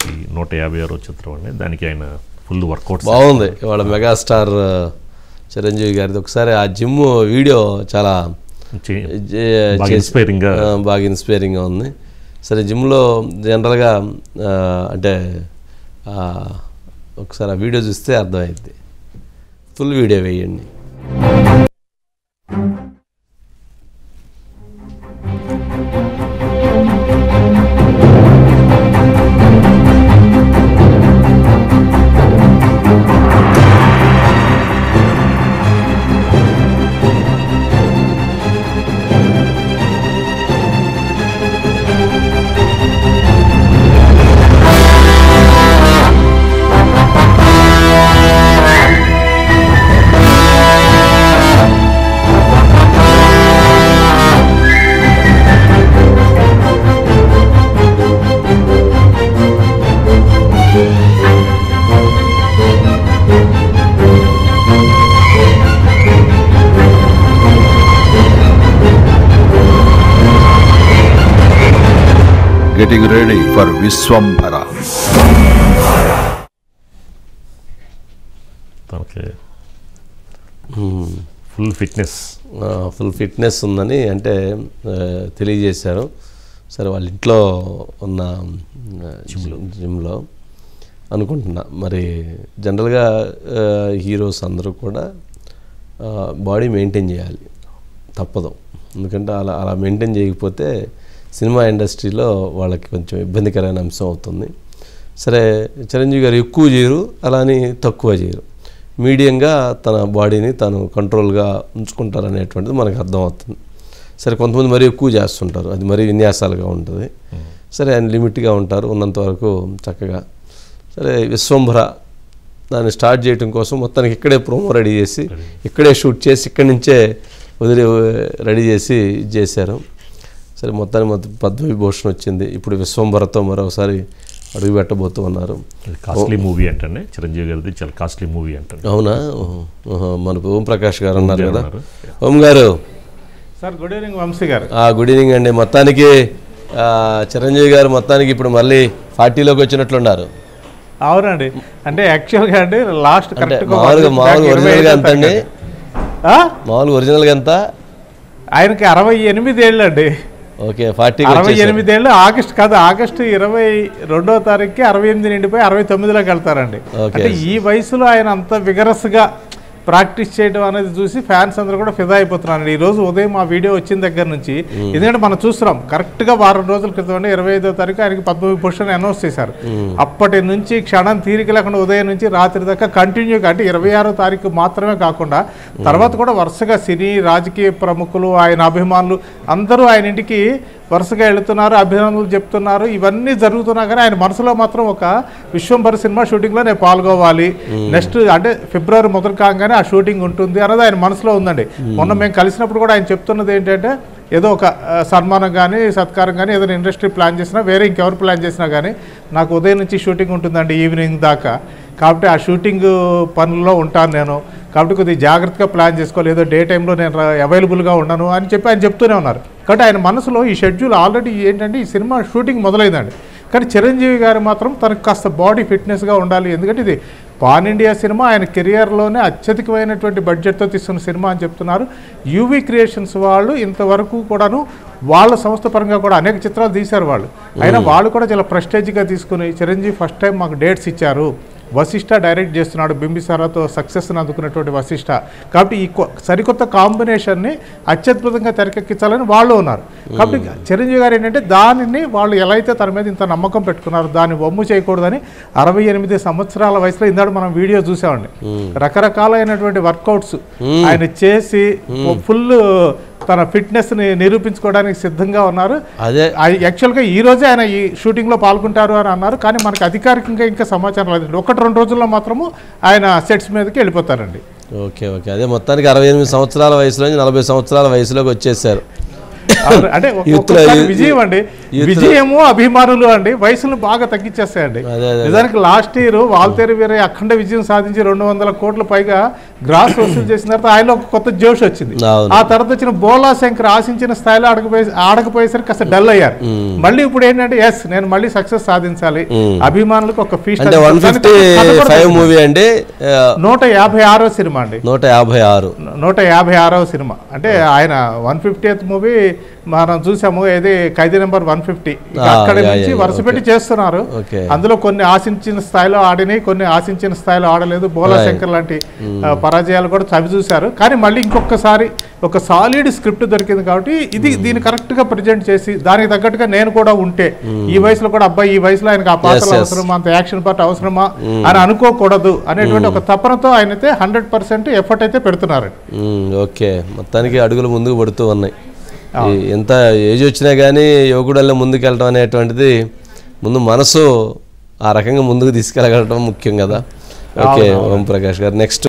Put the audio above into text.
నూట యాభై ఆరో చిత్రం అండి దానికి ఆయన ఫుల్ వర్కౌట్ బాగుంది ఇవాళ మెగాస్టార్ ఆ, చిరంజీవి గారిది ఒకసారి ఆ జిమ్ వీడియో చాలా జే- బాగా చేసి- inspiring గా. ఆ, బాగా ఇన్స్పైరింగ్గా ఉంది సరే జిమ్లో జనరల్గా ఆ, అంటే ఆ, ఒకసారి ఆ వీడియో చూస్తే అర్థమైంది ఫుల్ వీడియో వేయండి getting ready for Viswambara. తనకి ఫుల్ ఫిట్నెస్ ఫుల్ ఫిట్నెస్ ఉందని అంటే ఆ, తెలియజేశారు సరే వాళ్ళ ఇంట్లో ఉన్న జిమ్లో జిమ్లో అనుకుంటున్నా మరి జనరల్గా ఆ, హీరోస్ అందరూ కూడా బాడీ మెయింటైన్ చేయాలి తప్పదు ఎందుకంటే అలా అలా మెయింటైన్ చేయకపోతే సినిమా ఇండస్ట్రీలో వాళ్ళకి కొంచెం ఇబ్బందికరమైన అంశం అవుతుంది సరే చిరంజీవి గారు ఎక్కువ చేయరు అలా అని తక్కువ చేయరు మీడియంగా తన బాడీని తను కంట్రోల్గా ఉంచుకుంటారనేటువంటిది మనకు అర్థమవుతుంది సరే కొంతమంది మరీ ఎక్కువ చేస్తుంటారు అది మరీ విన్యాసాలుగా ఉంటుంది సరే ఆయన లిమిట్గా ఉంటారు ఉన్నంత వరకు చక్కగా సరే విశ్వంభర దాన్ని స్టార్ట్ చేయడం కోసం మొత్తానికి ఇక్కడే ప్రోమో రెడీ చేసి ఇక్కడే షూట్ చేసి ఇక్కడి నుంచే వదిలి రెడీ చేసి ఇది చేశారు సరే మొత్తానికి మొత్తం పద్మవిభూషణ్ వచ్చింది ఇప్పుడు విశ్వంభరతో మరొకసారి అడుగు పెట్టబోతూ ఉన్నారు కాస్ట్లీ మూవీ అంటండి చిరంజీవి గారిది చాలా కాస్ట్లీ మూవీ అంటండి అవునా ఓహో, ఓహో, మనకు ఓం ప్రకాష్ గారు ఉన్నారు గారు కదా ఉన్నారు. ఓం గారు సార్ గుడ్ ఈవినింగ్ వంశీ గారు ఆ, గుడ్ ఈవినింగ్ అండి మొత్తానికి ఆ, చిరంజీవి గారు మొత్తానికి ఇప్పుడు మళ్ళీ పార్టీలోకి వచ్చినట్లున్నారు అవునండి అంటే యాక్చువల్గా అండి లాస్ట్ అంటే కరెక్ట్ మామూలుగా మామూలుగా ఒరిజినల్గా ఎంత అండి మామూలుగా ఒరిజినల్గా ఎంత ఆయనకి అరవై ఎనిమిది ఏళ్ళు అండి ఓకే పార్టీకి అరవై వచ్చేసారు. ఎనిమిది ఏళ్ళు ఆగస్ట్ కాదు ఆగస్టు ఇరవై రెండో తారీఖుకి అరవై ఎనిమిది నిండిపోయి అరవై తొమ్మిదిలోకి వెళ్తారండి Okay. అంటే ఈ వయసులో ఆయన అంత విగరస్గా ప్రాక్టీస్ చేయడం అనేది చూసి ఫ్యాన్స్ అందరూ కూడా ఫిదా అయిపోతున్నారండి ఈ రోజు ఉదయం ఆ వీడియో వచ్చిన దగ్గర నుంచి ఎందుకంటే మనం చూస్తున్నాం కరెక్ట్ గా వారం రోజుల క్రితం అంటే ఇరవై ఐదో తారీఖు ఆయనకి పద్మవిభూషణ్ అనౌన్స్ చేశారు అప్పటి నుంచి క్షణం తీరిక లేకుండా ఉదయం నుంచి రాత్రి దాకా కంటిన్యూగా అంటే ఇరవై ఆరో తారీఖు మాత్రమే కాకుండా తర్వాత కూడా వరుసగా సినీ రాజకీయ ప్రముఖులు ఆయన అభిమానులు అందరూ ఆయన ఇంటికి వరుసగా వెళుతున్నారు అభినందనలు చెప్తున్నారు ఇవన్నీ జరుగుతున్నా కానీ ఆయన మనసులో మాత్రం ఒక విశ్వంభర సినిమా షూటింగ్లో నేను పాల్గొవాలి నెక్స్ట్ అంటే ఫిబ్రవరి మొదలు కాగానే ఆ షూటింగ్ ఉంటుంది అన్నది ఆయన మనసులో ఉందండి మొన్న మేము కలిసినప్పుడు కూడా ఆయన చెప్తున్నది ఏంటంటే ఏదో ఒక ఆ, సన్మానం కానీ సత్కారం కానీ ఏదైనా ఇండస్ట్రీ ప్లాన్ చేసినా వేరే ఇంకెవరు ప్లాన్ చేసినా కానీ నాకు ఉదయం నుంచి షూటింగ్ ఉంటుందండి ఈవినింగ్ దాకా కాబట్టి ఆ షూటింగ్ పనుల్లో ఉంటాను నేను కాబట్టి కొద్దిగా జాగ్రత్తగా ప్లాన్ చేసుకోవాలి ఏదో డే టైంలో నేను అవైలబుల్గా ఉండను అని చెప్పి ఆయన చెప్తూనే ఉన్నారు కాబట్టి ఆయన మనసులో ఈ షెడ్యూల్ ఆల్రెడీ ఏంటంటే ఈ సినిమా షూటింగ్ మొదలైందండి కానీ చిరంజీవి గారు మాత్రం తనకు కాస్త బాడీ ఫిట్నెస్గా ఉండాలి ఎందుకంటే ఇది పాన్ ఇండియా సినిమా ఆయన కెరియర్లోనే అత్యధికమైనటువంటి బడ్జెట్తో తీస్తున్న సినిమా అని చెప్తున్నారు యూవీ క్రియేషన్స్ వాళ్ళు ఇంతవరకు కూడాను వాళ్ళ సంస్థ పరంగా కూడా అనేక చిత్రాలు తీశారు వాళ్ళు అయినా వాళ్ళు కూడా చాలా ప్రెస్టేజ్గా తీసుకుని చిరంజీవి ఫస్ట్ టైం మాకు డేట్స్ ఇచ్చారు వశిష్ఠ డైరెక్ట్ చేస్తున్నాడు బింబిసారాతో సక్సెస్ని అందుకున్నటువంటి వశిష్ఠ కాబట్టి ఈ కొ- సరికొత్త కాంబినేషన్ని అత్యద్భుతంగా తెరకెక్కించాలని వాళ్ళు ఉన్నారు కాబట్టి చిరంజీవి గారు ఏంటంటే దానిని వాళ్ళు ఎలా అయితే తన మీద ఇంత నమ్మకం పెట్టుకున్నారు దాన్ని వమ్ము చేయకూడదని అరవై ఎనిమిది సంవత్సరాల వయసులో ఇందాడు మనం వీడియో చూసామండి రకరకాలైనటువంటి వర్కౌట్స్ ఆయన చేసి ఫుల్ తన ఫిట్నెస్ ని నిరూపించుకోవడానికి సిద్ధంగా ఉన్నారు అదే ఆ- యాక్చువల్గా ఈ రోజే ఆయన ఈ షూటింగ్లో పాల్గొంటారు అని అన్నారు కానీ మనకు అధికారికంగా ఇంకా సమాచారం లేదు ఒకటి రెండు రోజుల్లో మాత్రము ఆయన సెట్స్ మీదకి వెళ్ళిపోతారండి ఓకే ఓకే అదే మొత్తానికి అరవై ఎనిమిది సంవత్సరాల వయసులో నుంచి నలభై సంవత్సరాల వయసులోకి వచ్చేసారు అవును, అంటే ఒక్- యూత్లో- ఒక్కొక్కసారి యూత్- విజయం అండి యూత్లో- విజయము అభిమానులు అండి వయసును బాగా తగ్గించేస్తాయండి అదే, అదే. నిజానికి లాస్ట్ ఇయర్ వాల్తేరు వీరయ్య అఖండ విజయం సాధించి రెండు వందల కోట్ల పైగా గ్రాస్ వసూలు చేసిన తర్వాత ఆయనలో ఒక కొత్త జోష్ వచ్చింది అవును. ఆ తర్వాత వచ్చిన బోలా శంకర్ ఆశించిన స్థాయిలో ఆడకపోయే ఆడకపోయేసరికి కాస్త డల్ అయ్యారు మళ్ళీ ఇప్పుడు ఏంటంటే ఎస్ నేను మళ్ళీ సక్సెస్ సాధించాలి అభిమానులకు ఒక ఫీస్ట్ అంటే వన్ ఫిఫ్టీ ఫైవ్ మూవీ అండి ఆ, నూట యాభై ఆరో సినిమా అండి నూట యాభై ఆరు నూట యాభై ఆరవ సినిమా అంటే ఆయన వన్ ఫిఫ్టీ మూవీ మనం చూసాము ఏది ఖైదీ నెంబర్ వన్ ఫిఫ్టీ ఆ, అక్కడి యా, నుంచి యా, వరుస పెట్టి చేస్తున్నారు ఓకే. అందులో కొన్ని ఆశించిన స్థాయిలో ఆడినాయి కొన్ని ఆశించిన స్థాయిలో ఆడలేదు బోలా Right. శంకర్ లాంటి ఆ, పరాజయాలు కూడా చవి చూశారు కానీ మళ్ళీ ఇంకొకసారి ఒక సాలిడ్ స్క్రిప్ట్ దొరికింది కాబట్టి ఇది దీన్ని కరెక్ట్ గా ప్రజెంట్ చేసి దానికి తగ్గట్టుగా నేను కూడా ఉంటే ఈ వయసులో కూడా అబ్బాయి ఈ వయసులో ఆయనకు ఆ పాత్రలు yes. అవసరమా అంత యాక్షన్ పార్ట్ అవసరమా అని అనుకోకూడదు అనేటువంటి ఒక తపనతో ఆయనైతే హండ్రెడ్ పర్సెంట్ ఎఫర్ట్ అయితే పెడుతున్నారు మ్మ్, ఓకే మొత్తానికి అడుగులు ముందుకు పడుతూ ఉన్నాయి ఈ- ఎంత ఏజ్ వచ్చినా కానీ యువకుడల్లో ముందుకు వెళ్ళడం అనేటువంటిది ముందు మనసు ఆ రకంగా ముందుకు తీసుకెళ్ళగలటం ముఖ్యం కదా ఓకే ఓం ప్రకాష్ గారు నెక్స్ట్